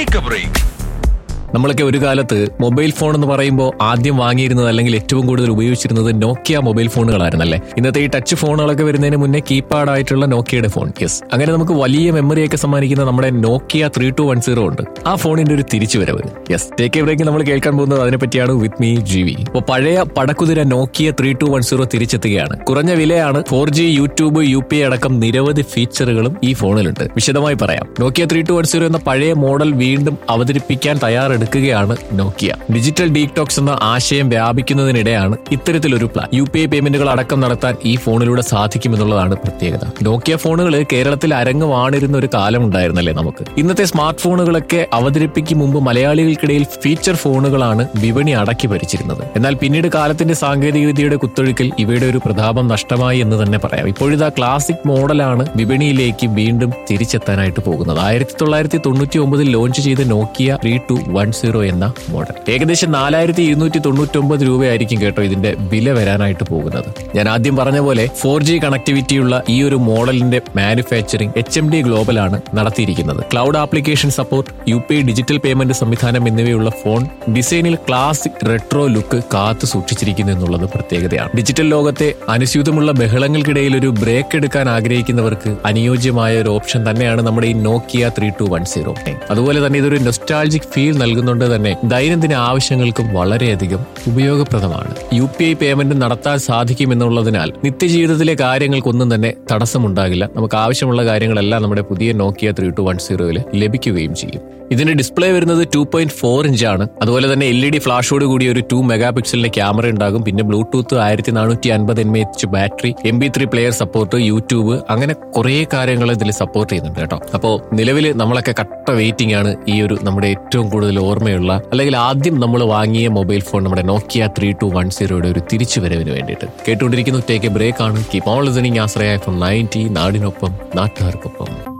take a break നമ്മളൊക്കെ ഒരു കാലത്ത് മൊബൈൽ ഫോൺ എന്ന് പറയുമ്പോൾ ആദ്യം വാങ്ങിയിരുന്നത് അല്ലെങ്കിൽ ഏറ്റവും കൂടുതൽ ഉപയോഗിച്ചിരുന്നത് നോക്കിയ മൊബൈൽ ഫോണുകളായിരുന്നല്ലേ ഇന്നത്തെ ഈ ടച്ച് ഫോണുകളൊക്കെ വരുന്നതിന് മുന്നേ കീപാഡ് ആയിട്ടുള്ള നോക്കിയയുടെ ഫോൺ യെസ് അങ്ങനെ നമുക്ക് വലിയ മെമ്മറിയൊക്കെ സമ്മാനിക്കുന്ന നമ്മുടെ Nokia three two one zero ഉണ്ട് ആ ഫോണിന്റെ ഒരു തിരിച്ചുവരവ് യെസ് ടേക്ക് എവിടേക്ക് നമ്മൾ കേൾക്കാൻ പോകുന്നത് അതിനെപ്പറ്റിയാണ് വിത്ത് മീ ജി വി അപ്പോൾ പഴയ പടക്കുതിര Nokia three two one zero തിരിച്ചെത്തുകയാണ് കുറഞ്ഞ വിലയാണ് four G YouTube U P അടക്കം നിരവധി ഫീച്ചറുകളും ഈ ഫോണിലുണ്ട് വിശദമായി പറയാം Nokia three two one zero എന്ന പഴയ മോഡൽ വീണ്ടും അവതരിപ്പിക്കാൻ തയ്യാറെടുക്കുകയാണ് നോക്കിയ ഡിജിറ്റൽ ഡീടോക്സ് എന്ന ആശയം വ്യാപിക്കുന്നതിനിടെയാണ് ഇത്തരത്തിലൊരു പ്ലാൻ യു പി ഐ പേയ്മെന്റുകൾ അടക്കം നടത്താൻ ഈ ഫോണിലൂടെ സാധിക്കുമെന്നുള്ളതാണ് പ്രത്യേകത നോക്കിയ ഫോണുകൾ കേരളത്തിൽ അരങ്ങുവാണിരുന്ന ഒരു കാലം ഉണ്ടായിരുന്നല്ലേ നമുക്ക് ഇന്നത്തെ സ്മാർട്ട് ഫോണുകളൊക്കെ അവതരിപ്പിക്കും മുമ്പ് മലയാളികൾക്കിടയിൽ ഫീച്ചർ ഫോണുകളാണ് വിപണി അടക്കി ഭരിച്ചിരുന്നത് എന്നാൽ പിന്നീട് കാലത്തിന്റെ സാങ്കേതികവിദ്യയുടെ കുത്തൊഴുക്കിൽ ഇവയുടെ ഒരു പ്രതാപം നഷ്ടമായി എന്ന് തന്നെ പറയാം ഇപ്പോഴിതാ ക്ലാസിക് മോഡലാണ് വിപണിയിലേക്ക് വീണ്ടും തിരിച്ചെത്താനായിട്ട് പോകുന്നത് ആയിരത്തി തൊള്ളായിരത്തി തൊണ്ണൂറ്റി ഒമ്പതിൽ ലോഞ്ച് ചെയ്ത Nokia three two one zero എന്ന മോഡൽ ഏകദേശം നാലായിരത്തി ഇരുന്നൂറ്റി തൊണ്ണൂറ്റി ഒമ്പത് രൂപയായിരിക്കും കേട്ടോ ഇതിന്റെ വില വരാനായിട്ട് പോകുന്നത് ഞാൻ ആദ്യം പറഞ്ഞ പോലെ ഫോർ ജി കണക്ടിവിറ്റിയുള്ള ഈ ഒരു മോഡലിന്റെ മാനുഫാക്ചറിംഗ് എച്ച് എം ഡി ഗ്ലോബലാണ് നടത്തിയിരിക്കുന്നത് cloud application support U P digital payment സംവിധാനം എന്നിവയുള്ള ഫോൺ ഡിസൈനിൽ ക്ലാസിക് റെട്രോ ലുക്ക് കാത്തു സൂക്ഷിച്ചിരിക്കുന്നു എന്നുള്ളത് പ്രത്യേകതയാണ് ഡിജിറ്റൽ ലോകത്തെ അനുസ്യൂതമുള്ള ബഹളങ്ങൾക്കിടയിൽ ഒരു ബ്രേക്ക് എടുക്കാൻ ആഗ്രഹിക്കുന്നവർക്ക് അനുയോജ്യമായ ഒരു ഓപ്ഷൻ തന്നെയാണ് നമ്മുടെ ഈ Nokia three two one zero അതുപോലെ തന്നെ ഇതൊരു നൊസ്റ്റാൾജിക് ഫീൽ നൽകുന്നുണ്ട് തന്നെ ദൈനംദിന ആവശ്യങ്ങൾക്കും വളരെയധികം ഉപയോഗപ്രദമാണ് യു പി ഐ പേയ്മെന്റ് നടത്താൻ സാധിക്കുമെന്നുള്ളതിനാൽ നിത്യജീവിതത്തിലെ കാര്യങ്ങൾക്കൊന്നും തന്നെ തടസ്സമുണ്ടാകില്ല നമുക്ക് ആവശ്യമുള്ള കാര്യങ്ങളെല്ലാം നമ്മുടെ പുതിയ നോക്കിയ ത്രീ ടു വൺ സീറോയിൽ ലഭിക്കുകയും ചെയ്യും ഇതിന്റെ ഡിസ്പ്ലേ വരുന്നത് ടു പോയിന്റ് ഫോർ ഇഞ്ച് ആണ് അതുപോലെ തന്നെ എൽ ഇ ഡി ഫ്ലാഷോട് കൂടി ഒരു ടു മെഗാ പിക്സലിന്റെ ക്യാമറ ഉണ്ടാകും പിന്നെ ബ്ലൂടൂത്ത് ആയിരത്തി നാനൂറ്റി അൻപത് M H battery M P three player support YouTube അങ്ങനെ കുറേ കാര്യങ്ങൾ ഇതിൽ സപ്പോർട്ട് ചെയ്യുന്നുണ്ട് കേട്ടോ അപ്പോൾ നിലവിൽ നമ്മളൊക്കെ കട്ട വെയിറ്റിംഗ് ആണ് ഈ ഒരു നമ്മുടെ ഏറ്റവും കൂടുതൽ ഓർമ്മയുള്ള അല്ലെങ്കിൽ ആദ്യം നമ്മൾ വാങ്ങിയ മൊബൈൽ ഫോൺ നമ്മുടെ നോക്കിയ ത്രീ ടു വൺ സീറോയുടെ ഒരു തിരിച്ചുവരവിന് വേണ്ടിയിട്ട് കേട്ടുകൊണ്ടിരിക്കുന്നു ടേക്ക് എ ബ്രേക്ക് ആണ് keep on listening Ashraya from ninety നാടിനൊപ്പം നാട്ടുകാർക്കൊപ്പം